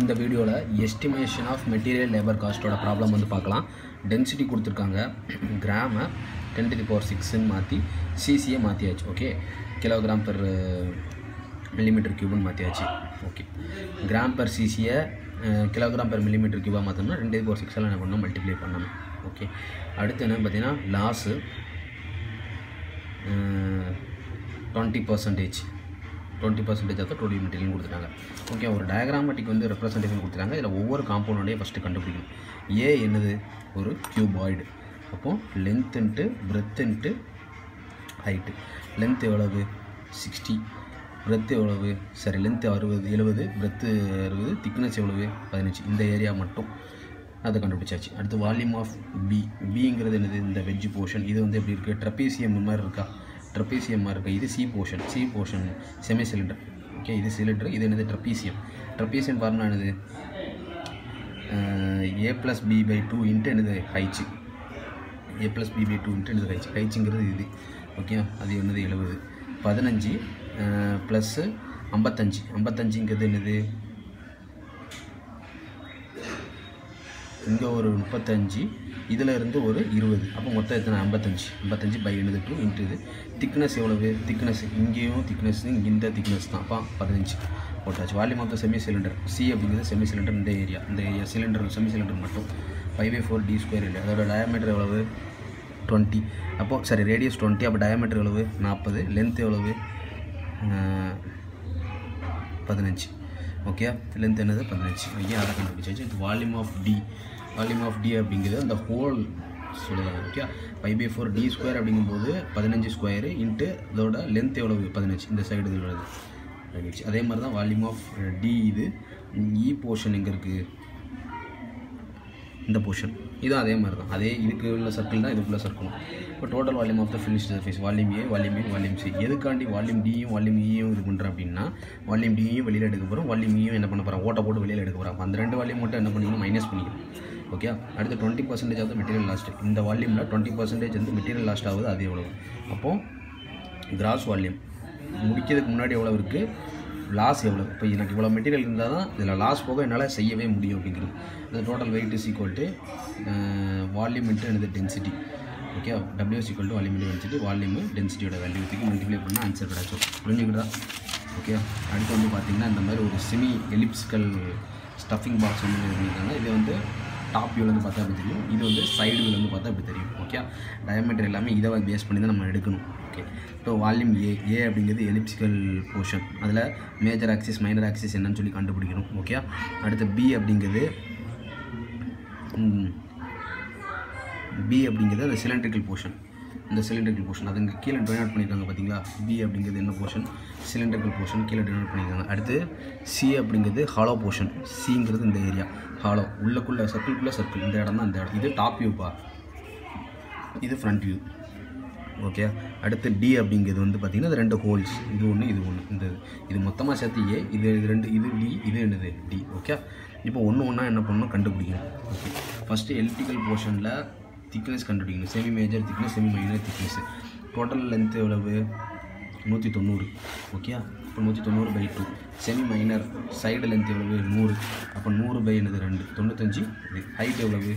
இந்த வீடியோவில் estimation of material labour காஸ்ட்டோட ப்ராப்ளம் வந்து பார்க்கலாம் டென்சிட்டி கொடுத்துருக்காங்க கிராமை டென் டு தி பவர் சிக்ஸ்ன்னு மாற்றி சிசியை மாற்றியாச்சு ஓகே கிலோகிராம் பெர் மில்லிமீட்டர் கியூப்னு மாற்றியாச்சு ஓகே கிராம் பெர் சிசியை கிலோகிராம் பெர் மில்லிமீட்டர் கியூபாக மாற்றோம்னா ரெண்டு பவர் சிக்ஸால் என்ன பண்ணணும் மல்டிப்ளை பண்ணணும் ஓகே அடுத்து என்ன பார்த்தீங்கன்னா loss twenty percentage twenty percentage of total material கொடுத்துட்டாங்க ஓகே ஒரு டயக்ராமேட்டிக் வந்து ரெப்ரசன்டேஷன் கொடுத்துட்டாங்க இதில் ஒவ்வொரு காம்பவுண்டோடையும் ஃபஸ்ட்டு கண்டுபிடிக்கணும் ஏ என்னது ஒரு கியூபாய்டு அப்போது length into breadth into height length எவ்வளவு சிக்ஸ்டி பிரெத் எவ்வளவு சரி லென்த் அறுபது எழுபது பிரெத்து அறுபது திக்னஸ் எவ்வளவு பதினஞ்சு இந்த ஏரியா மட்டும் அதை கண்டுபிடிச்சாச்சு அடுத்து வால்யூம் ஆஃப் பி பிங்கிறது என்னது இந்த வெஜ் போர்ஷன் இது வந்து எப்படி இருக்குது ட்ரப்பீசியம் மாதிரி இருக்கா ட்ரப்பீசியம் மாதிரி இருக்கா இது C portion C portion semi cylinder okay இது சிலிண்டர் இது என்னது ட்ரப்பீசியம் ட்ரப்பீசியம் ஃபார்முலா என்னது A plus B by two into என்னது H A plus B by two into என்னது ஹைச்சு ஹைச்சுங்கிறது இது ஓகே அது என்னது எழுபது பதினஞ்சு ப்ளஸ்ஸு ஐம்பத்தஞ்சு ஐம்பத்தஞ்சுங்கிறது என்னது இங்கே ஒரு முப்பத்தஞ்சு இதில் இருந்து ஒரு இருபது அப்போ மொத்தம் எத்தனை ஐம்பத்தஞ்சு ஐம்பத்தஞ்சு பை எழுபது டூ இன்ட்டு இது திக்னஸ் எவ்வளவு திக்னஸ் இங்கேயும் திக்னஸ் இந்த திக்னஸ் தான் அப்போ பதினஞ்சு போட்டாச்சு volume of the semi cylinder C அப்படிங்கிறது செமி சிலிண்டர் இந்த ஏரியா இந்த ஏரியா சிலிண்டர் செமி சிலிண்டர் மட்டும் five by four D square இல்லை அதோட டயமீட்டர் எவ்வளவு டுவெண்ட்டி அப்போது சரி ரேடியஸ் டுவெண்ட்டி அப்போ டயமீட்டர் எவ்வளவு நாற்பது லென்த் எவ்வளவு பதினஞ்சு ஓகே லென்த் என்னது பதினஞ்சு ஓகே அதை கண்டுபிடிச்சாச்சு இது volume of D volume of D அப்படிங்கிறது அந்த ஹோல் சொல்லுவாங்க okay five by four D square அப்படிங்கும்போது பதினஞ்சு ஸ்கொயரு இன்ட்டு அதோட லென்த் எவ்வளவு பதினஞ்சு இந்த சைடு இது உள்ளது பதினஞ்சு அதே மாதிரி தான் வால்யூம் ஆஃப் டி இது இ போர்ஷன் எங்கே இருக்குது இந்த போர்ஷன் இதுவும் அதே மாதிரி தான் அதே இதுக்கு உள்ள சர்க்கிள் தான் இதுக்குள்ள சர்க்கிளும் இப்போ total volume of the finish surface volume A volume A volume C எதுக்காண்டி வால்யூம் டியும் வால்யூம் ஈயும் இது பண்ணுறேன் அப்படின்னா வால்யூம் டியும் வெளியில் எடுக்க போகிறோம் வால்யூம் ஈயும் என்ன பண்ண போகிறோம் ஓட்ட போட்டு வெளியில் எடுக்க போகிறோம் அந்த ரெண்டு வால்யூம் மட்டும் என்ன பண்ணிக்கணும் மைனஸ் பண்ணிக்கணும் ஓகே அடுத்து twenty percentage of material lost இந்த வால்யூமில் டுவெண்ட்டி பர்சன்டேஜ் வந்து மெட்டீரியல் லாஸ்ட் ஆகுது அது எவ்வளவு அப்போது கிராஸ் வால்யூம் முடிக்கிறதுக்கு முன்னாடி எவ்வளோ இருக்குது லாஸ் எவ்வளோ இப்போ எனக்கு இவ்வளோ மெட்டீரியல் இருந்தால் தான் இதில் லாஸ் போக என்னால் செய்யவே முடியும் அப்படிங்கிறது இந்த total weight is equal to volume into எனது density okay W is equal to volume into density volume டென்சிட்டியோட வேல்யூத்துக்கு மல்டிப்ளை பண்ணால் ஆன்சர் கிடச்சோம் புரிஞ்சுக்கிட்டா ஓகே அடுத்து வந்து பார்த்திங்கன்னா இந்த மாதிரி ஒரு செமி எலிப்ஸ்கல் ஸ்டஃபிங் பாக்ஸ் வந்து பண்ணியிருக்காங்க இது வந்து டாப் வியூலேருந்து பார்த்தா அப்படி தெரியும் இது வந்து சைடு வியூலேருந்து பார்த்தா அப்படி தெரியும் ஓகே டயமீட்டர் எல்லாமே இதை பேஸ் பண்ணி தான் நம்ம எடுக்கணும் ஓகே இப்போ வால்யூம் ஏ ஏ அப்படிங்கிறது எலிப்சிக்கல் போர்ஷன் அதில் மேஜர் ஆக்சிஸ் மைனர் ஆக்சிஸ் என்னன்னு சொல்லி கண்டுபிடிக்கணும் ஓகே அடுத்து பி அப்படிங்கிறது பி அப்படிங்கிறது அந்த சிலிண்ட்ரிக்கல் போர்ஷன் இந்த சிலிண்டரிக்கல் போர்ஷன் அது இங்கே கீழே டொனேட் பண்ணியிருக்காங்க பார்த்தீங்களா பி அப்படிங்கிறது என்ன போர்ஷன் சிலிண்டரிக்கல் போர்ஷன் கீழே டொனேட் பண்ணியிருக்காங்க அடுத்து சி அப்படிங்கிறது ஹாலோ போர்ஷன் சிங்கிறது இந்த ஏரியா ஹாலோ உள்ளக்குள்ளே சர்க்கிள்குள்ளே சர்க்கிள் இந்த இடம் தான் இந்த இடம் இது டாப் வியூப்பா இது ஃப்ரண்ட் வியூ ஓகே அடுத்து டி அப்படிங்கிறது வந்து பார்த்திங்கன்னா இது ரெண்டு ஹோல்ஸ் இது ஒன்று இது ஒன்று இந்த இது மொத்தமாக சேர்த்து ஏ இது இது ரெண்டு இது டி இது என்னது டி ஓகே இப்போ ஒன்று ஒன்றா என்ன பண்ணணும் கண்டுபிடிக்கணும் ஓகே ஃபஸ்ட்டு எலக்ட்ரிக்கல் போர்ஷனில் திக்னஸ் கண்டுபிடிக்கணும் semi major thickness semi minor thickness total length எவ்வளவு நூற்றி தொண்ணூறு ஓகே இப்போ நூற்றி தொண்ணூறு by two semi minor side length எவ்வளவு நூறு அப்போ நூறு பை என்னது ரெண்டு தொண்ணூத்தஞ்சு இது ஹைட் எவ்வளவு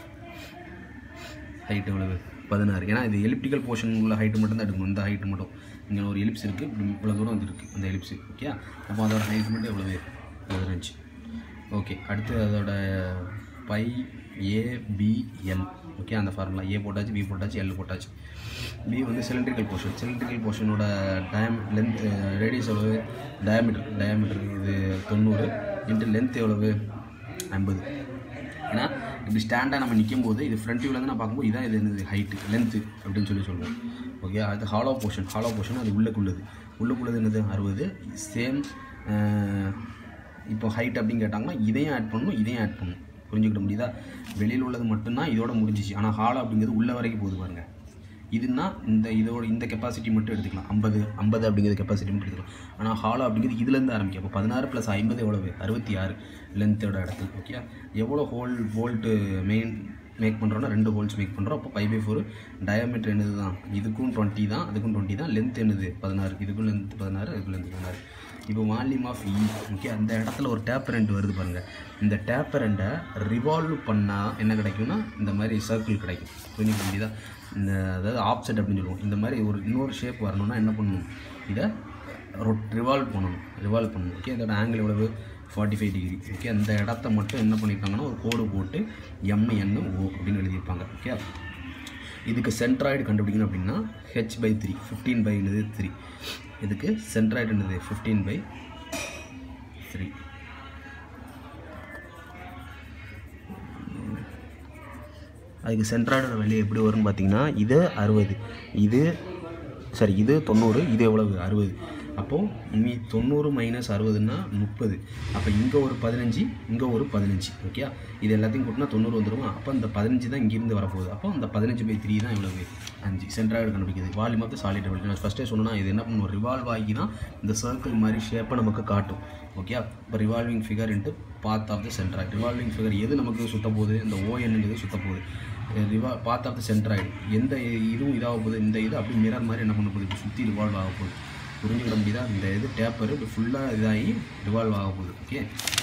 ஹைட் எவ்வளவு பதினாறு ஏன்னா இது எலிப்டிக்கல் போர்ஷன் உள்ள ஹைட்டு மட்டும் தான் எடுக்கணும் இந்த ஹைட்டு மட்டும் இங்கே ஒரு எலிப்ஸ் இருக்குது இப்படி இவ்வளோ தூரம் வந்து இருக்குது அந்த எலிப்ஸ் ஓகே அப்போ அதோட ஹைட் மட்டும் எவ்வளவு பதினஞ்சு ஓகே அடுத்து அதோட பை ஏபிஎல் ஓகே அந்த ஃபார்முலா ஏ போட்டாச்சு பி போட்டாச்சு எல் போட்டாச்சு பி வந்து சிலிண்ட்ரிக்கல் போர்ஷன் சிலிண்ட்ரிக்கல் போர்ஷனோட டயம் லென்த் ரேடியஸ் எவ்வளவு டயாமீட்டர் டயாமீட்டர் இது தொண்ணூறு இன்ட்டு லென்த் எவ்வளவு ஐம்பது ஏன்னா இப்படி ஸ்டாண்டாக நம்ம நிற்கும் போது இது ஃப்ரண்ட் வியூலேருந்து நான் பார்க்கும்போது இதான் இது என்னது ஹைட்டு லென்த்து அப்படின்னு சொல்லி சொல்லுவோம் ஓகே அது ஹாலோ போர்ஷன் ஹாலோ போர்ஷன் அது உள்ளுக்குள்ளது உள்ளுக்குள்ளது என்னது அறுபது சேம் இப்போ ஹைட் அப்படின்னு கேட்டாங்கன்னா இதையும் ஆட் பண்ணணும் இதையும் ஆட் பண்ணணும் புரிஞ்சுக்கிட முடியுதா வெளியில் உள்ளது மட்டும்தான் இதோட முடிஞ்சிச்சு ஆனால் ஹாலோ அப்படிங்கிறது உள்ள வரைக்கும் போகுது பாருங்க இதுனா இந்த இதோட இந்த கெப்பாசிட்டி மட்டும் எடுத்துக்கலாம் ஐம்பது ஐம்பது அப்படிங்கிறது கெப்பாசிட்டி மட்டும் எடுத்துக்கலாம் ஆனால் ஹாலோ அப்படிங்கிறது இதுலேருந்து ஆரம்பிக்கும் அப்போ பதினாறு ப்ளஸ் ஐம்பது எவ்வளவு அறுபத்தி ஆறு லென்த்தோட இடத்துல ஓகே எவ்வளோ ஹோல் போல்ட்டு மெயின் மேக் பண்ணுறோன்னா ரெண்டு ஹோல்ஸ் மேக் பண்ணுறோம் அப்போ ஃபைவ் பை ஃபோர் டயமீட்டர் என்னது தான் இதுக்கும் டுவெண்ட்டி தான் அதுக்கும் டுவெண்ட்டி தான் லென்த் என்னது பதினாறு இதுக்கும் லென்த் பதினாறு அதுக்கும் லென்த் பதினாறு இப்போ வால்யூம் ஆஃப் இ ஓகே அந்த இடத்துல ஒரு டேப்பரண்ட் வருது பாருங்கள் இந்த டேப்பரண்ட்டை ரிவால்வ் பண்ணால் என்ன கிடைக்கும்னா இந்த மாதிரி சர்க்கிள் கிடைக்கும் புரிஞ்சுக்க வேண்டியதா இந்த அதாவது ஆப்செட் அப்படின்னு சொல்லுவோம் இந்த மாதிரி ஒரு இன்னொரு ஷேப் வரணும்னா என்ன பண்ணணும் இதை ரொட் ரிவால்வ் பண்ணணும் ரிவால்வ் பண்ணணும் ஓகே இதோட ஆங்கிள் எவ்வளவு ஃபார்ட்டி ஃபைவ் டிகிரி ஓகே அந்த இடத்த மட்டும் என்ன பண்ணியிருக்காங்கன்னா ஒரு கோடு போட்டு எம் என் ஓ அப்படின்னு எழுதியிருப்பாங்க ஓகே இதுக்கு சென்ட்ராய்டு கண்டுபிடிக்கணும் அப்படின்னா H by three fifteen by என்னது த்ரீ இதுக்கு சென்ட்ராய்டு என்னது ஃபிஃப்டீன் பை த்ரீ அதுக்கு சென்ட்ராய்டோட வெளியே எப்படி வரும்னு பார்த்தீங்கன்னா இது அறுபது இது சரி இது தொண்ணூறு இது எவ்வளவு அறுபது அப்போது மீ தொண்ணூறு மைனஸ் அறுபதுன்னா முப்பது அப்போ இங்கே ஒரு பதினஞ்சு இங்கே ஒரு பதினஞ்சு ஓகே இது எல்லாத்தையும் கூட்டினா தொண்ணூறு வந்துருமா அப்போ இந்த பதினஞ்சு தான் இங்கேருந்து வரப்போகுது அப்போ அந்த பதினஞ்சு பை த்ரீ தான் இவ்வளவு அஞ்சு சென்ட்ராய்டு கண்டுபிடிக்குது வால்யூம் ஆஃப் சாலிட் நான் ஃபஸ்ட்டே சொன்னா இது என்ன பண்ணுவோம் ரிவால்வ் ஆகி தான் இந்த சர்க்கிள் மாதிரி ஷேப்பை நமக்கு காட்டும் ஓகே இப்போ revolving figure into path of the centroid revolving figure எது நமக்கு சுத்த போகுது இந்த ஓஎன்னுங்கிறது சுத்த போகுது ரிவா பாத் ஆஃப் த சென்ட்ராய்டு எந்த இதுவும் இதாக போகுது இந்த இது அப்படி மிரர் மாதிரி என்ன பண்ண போகுது இப்போ சுற்றி ரிவால்வ் ஆக போகுது புரிஞ்சுக்கிட முடியுதா இந்த இது டேப்பர் இப்போ ஃபுல்லாக இதாகி ரிவால்வ் ஆக போகுது ஓகே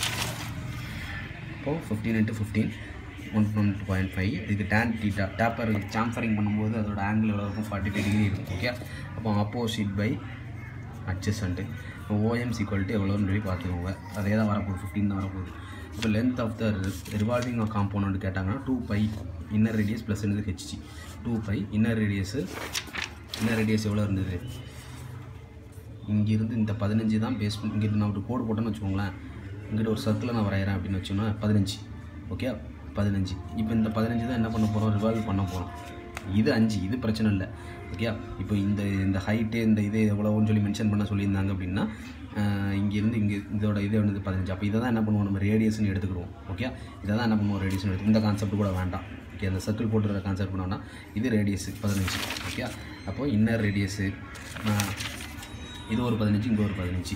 இப்போது fifteen into fifteen one one two point five இதுக்கு டேன் டீட்டா டேப்பர் சாம்ஃபரிங் பண்ணும்போது அதோட ஆங்கிள் எவ்வளோ இருக்கும் ஃபார்ட்டி ஃபைவ் டிகிரி இருக்கும் ஓகே அப்போ ஆப்போசிட் பை அட்ஜஸ்டண்ட்டு இப்போ ஓஎம் ஈக்குவல்ட்டு எவ்வளோன்னு சொல்லி பார்த்துக்கோங்க அதே தான் வரப்போகுது ஃபிஃப்டீன் தான் வரப்போகுது இப்போ length of the revolving compound கேட்டாங்கன்னா two pi inner radius plus என்னது HC two pi inner radius inner radius எவ்வளோ இருந்தது இங்கேருந்து இந்த பதினஞ்சு தான் பேஸ் இங்கிட்டு நான் ஒரு கோடு போட்டேன்னு வச்சுக்கோங்களேன் இங்கிட்ட ஒரு சர்க்கிளை நான் வரைகிறேன் அப்படின்னு வச்சோன்னா பதினஞ்சு ஓகே பதினஞ்சு இப்போ இந்த பதினஞ்சு தான் என்ன பண்ண போகிறோம் ரிவால்வ் பண்ண போகிறோம் இது அஞ்சு இது பிரச்சனை இல்லை ஓகே இப்போ இந்த இந்த ஹைட்டு இந்த இது எவ்வளோன்னு சொல்லி மென்ஷன் பண்ண சொல்லியிருந்தாங்க அப்படின்னா ஆஹ் இங்கேருந்து இங்கே இதோட இது வந்து பதினஞ்சு அப்போ இதை தான் என்ன பண்ணுவோம் நம்ம ரேடியஸ்னு எடுத்துக்கிடுவோம் ஓகே இதை தான் என்ன பண்ணுவோம் ரேடியஸ்னு எடுத்து இந்த கான்செப்ட் கூட வேண்டாம் ஓகே அந்த சர்க்கிள் போட்டுற கான்செப்ட் பண்ணோம்னா இது ரேடியஸ் பதினஞ்சு ஓகே அப்போது இன்னர் ரேடியஸு இது ஒரு பதினஞ்சு இங்கே ஒரு பதினஞ்சு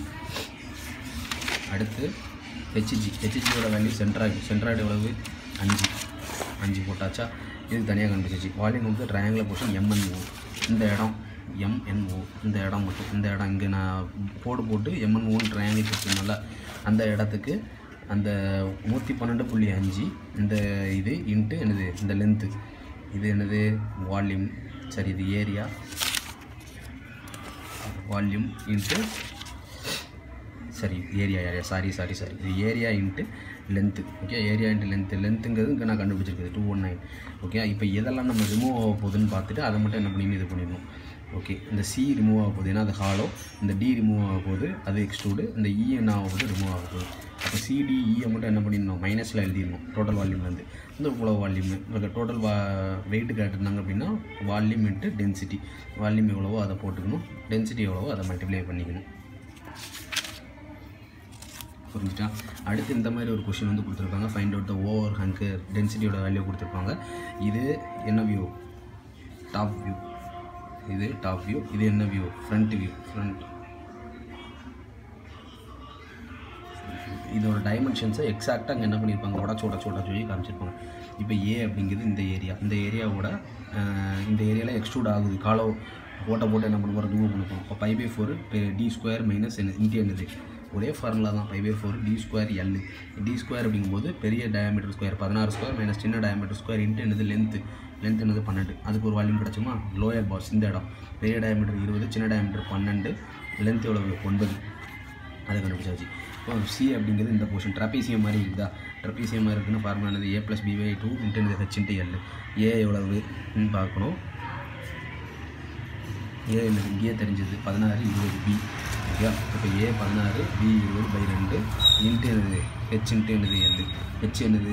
அடுத்து ஹெச்ஜி ஹெச்ஜியோட வேல்யூ சென்ட்ராய்டு சென்ட்ராய்டு எவ்வளவு அஞ்சு அஞ்சு போட்டாச்சா இது தனியாக கண்டுபிடிச்சி வால்யூம் வந்து ட்ரையாங்குலர் போர்ஷன் எம்என்ஓ இந்த இடம் எம்என்ஓ இந்த இடம் மட்டும் இந்த இடம் இங்கே நான் போடு போட்டு எம்என்ஓன்னு ட்ரையாங்கிள் கொடுத்துருந்தோம்ல அந்த இடத்துக்கு அந்த நூற்றி பன்னெண்டு புள்ளி அஞ்சு இந்த இது இன்ட்டு என்னது இந்த லென்த்து இது என்னது வால்யூம் சரி இது ஏரியா வால்யூம் இன்ட்டு சரி area area sorry sorry sorry இது area into length okay area into length லென்த்துங்கிறது இங்கே நான் கண்டுபிடிச்சிருக்குது டூ ஒன் நைன் ஓகே இப்போ எதெல்லாம் நம்ம ரிமூவ் ஆக போகுதுன்னு பார்த்துட்டு அதை மட்டும் என்ன பண்ணி இது பண்ணிடணும் ஓகே இந்த சி ரிமூவ் ஆக போகுது ஏன்னா அது ஹாலோ இந்த டி ரிமூவ் ஆக போகுது அது எக்ஸ்ட்ரூடு இந்த இ என்ன ஆக போகுது ரிமூவ் ஆக போகுது அப்போ சிடிஇயை மட்டும் என்ன பண்ணிடணும் மைனஸில் எழுதிடணும் டோட்டல் வால்யூம்லேருந்து இந்த இவ்வளோ வால்யூம் இப்போ டோட்டல் வா வெயிட் கேட்டிருந்தாங்க அப்படின்னா வால்யூம் இன்ட்டு டென்சிட்டி வால்யூம் எவ்வளவோ அதை போட்டுக்கணும் டென்சிட்டி எவ்வளவோ அதை மல்டிப்ளை பண்ணிக்கணும் புரிஞ்சுட்டா அடுத்து இந்த மாதிரி ஒரு கொஷின் வந்து கொடுத்துருப்பாங்க find out the overhang டென்சிட்டியோட வேல்யூ கொடுத்துருப்பாங்க இது என்ன வியூ டாப் வியூ இது டாப் வியூ இது என்ன வியூ ஃப்ரண்ட் வியூ ஃப்ரண்ட் இதோட டைமென்ஷன்ஸை எக்ஸாக்டாக அங்கே என்ன பண்ணியிருப்பாங்க உடச்சு உடச்சு உடச்சு சொல்லி காமிச்சிருப்பாங்க இப்போ ஏ அப்படிங்கிறது இந்த ஏரியா இந்த ஏரியாவோட ஆஹ், இந்த ஏரியாவில் எக்ஸ்ட்ரூட் ஆகுது காலோ ஓட்ட போட்டு என்ன பண்ண போகிறோம் ரிமூவ் பண்ண போகிறோம் இப்போ pi by four D square minus என்ன இன்ட்டு என்னது ஒரே ஃபார்முலா தான் pi by four D square L D square அப்படிங்கும்போது பெரிய டயமீட்டர் ஸ்கொயர் பதினாறு ஸ்கொயர் மைனஸ் சின்ன டயமீட்டர் ஸ்கொயர் இன்ட்டு என்னது லென்த்து லென்த் என்னது பன்னெண்டு அதுக்கு ஒரு வால்யூம் கிடச்சுமா லோயர் பாஸ் இந்த இடம் பெரிய டயமீட்டர் இருபது சின்ன டயமீட்டர் பன்னெண்டு லென்த் எவ்வளவு ஒன்பது அதை கண்டுபிடிச்சாச்சு இப்போ சி அப்படிங்கிறது இந்த போர்ஷன் ட்ரப்பீசியம் மாதிரி இருக்குதா ட்ரப்பீசியம் மாதிரி இருக்குன்னு ஃபார்முலா என்னது A plus B by two into H into L A எவ்வளவுன்னு பார்க்கணும் ஏ எனக்கு இங்கேயே தெரிஞ்சது பதினாறு இருபது பி ஓகே இப்போ ஏ பதினாறு பி இருபது பை ரெண்டு இன்ட்டு என்னது ஹெச் இன்ட்டு என்னது எல் ஹெச் என்னது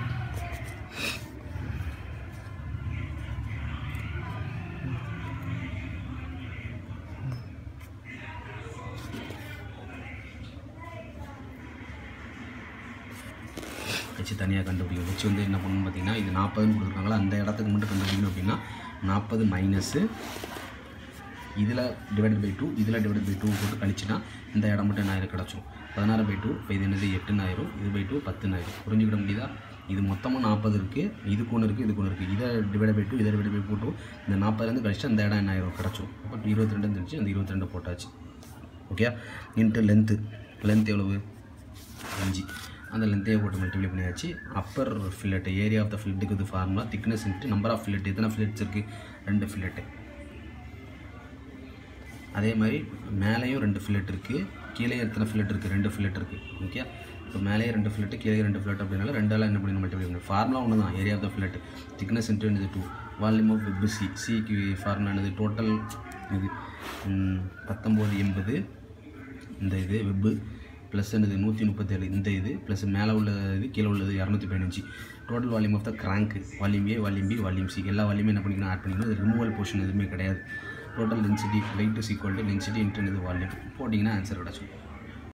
வச்சு தனியாக கண்டுபிடிக்கும் வச்சு வந்து என்ன பண்ணணும் பார்த்தீங்கன்னா இது நாற்பதுன்னு கொடுத்துருக்காங்களா அந்த இடத்துக்கு மட்டும் கண்டுபிடிக்கணும் அப்படின்னா நாற்பது மைனஸு இதில் டிவைடட் பை டூ இதில் டிவைடட் பை டூ போட்டு கழிச்சுனா இந்த இடம் மட்டும் என்ன ஆயிரம் கிடச்சிரும் பதினாறு பை டூ இப்போ இது என்னது எட்டுன்னு ஆயிரும் இது பை டூ பத்துன்னு ஆயிரும் புரிஞ்சுக்கிட முடியுதா இது மொத்தமாக நாற்பது இருக்குது இதுக்கு ஒன்று இருக்குது இதுக்கு ஒன்று இருக்குது இதை டிவைட் பை டூ இதை டிவைட் பை போட்டு இந்த நாற்பதுலேருந்து கழிச்சு அந்த இடம் என்ன ஆயிரும் கிடச்சிரும் அப்போ இருபத்தி ரெண்டு தெரிஞ்சு அந்த இருபத்தி ரெண்டு போட்டாச்சு ஓகே இன்ட்டு லென்த்து லென்த் எவ்வளவு அஞ்சு அந்த லென்த்தையே போட்டு மல்டிப்ளை பண்ணியாச்சு upper fillet area of the ஃபில்லட்டுக்கு இது formula thickness into number of fillet எத்தனை ஃபில்லட்ஸ் இருக்குது ரெண்டு ஃபில்லட்டு அதே மாதிரி மேலேயும் ரெண்டு ஃபில்லட் இருக்குது கீழே எத்தனை ஃபில்லட் இருக்குது ரெண்டு ஃபில்லட் இருக்குது ஓகே இப்போ மேலேயே ரெண்டு ஃபில்லட்டு கீழே ரெண்டு ஃபில்லட் அப்படினால ரெண்டால என்ன பண்ணி மல்டிப்ளை பண்ணணும் ஃபார்முலா ஒன்று தான் area of the fillet thickness into என்னது two volume of web C சிக்கு ஃபார்முலா என்னது டோட்டல் இது ம், பத்தொம்போது எண்பது இந்த இது வெப்பு ப்ளஸ் என்னது நூற்றி முப்பத்தேழு இந்த இது ப்ளஸ் மேலே உள்ள இது கீழே உள்ளது இரநூத்தி பதினஞ்சு total volume of the crank volume A volume B volume C எல்லா வால்யூமே என்ன பண்ணிக்கணும் ஆட் பண்ணிக்கணும் இது ரிமூவல் போர்ஷன் எதுவுமே கிடையாது total density weight is equal to density into volume போட்டிங்கன்னா ஆன்சர் கிடச்சிடும்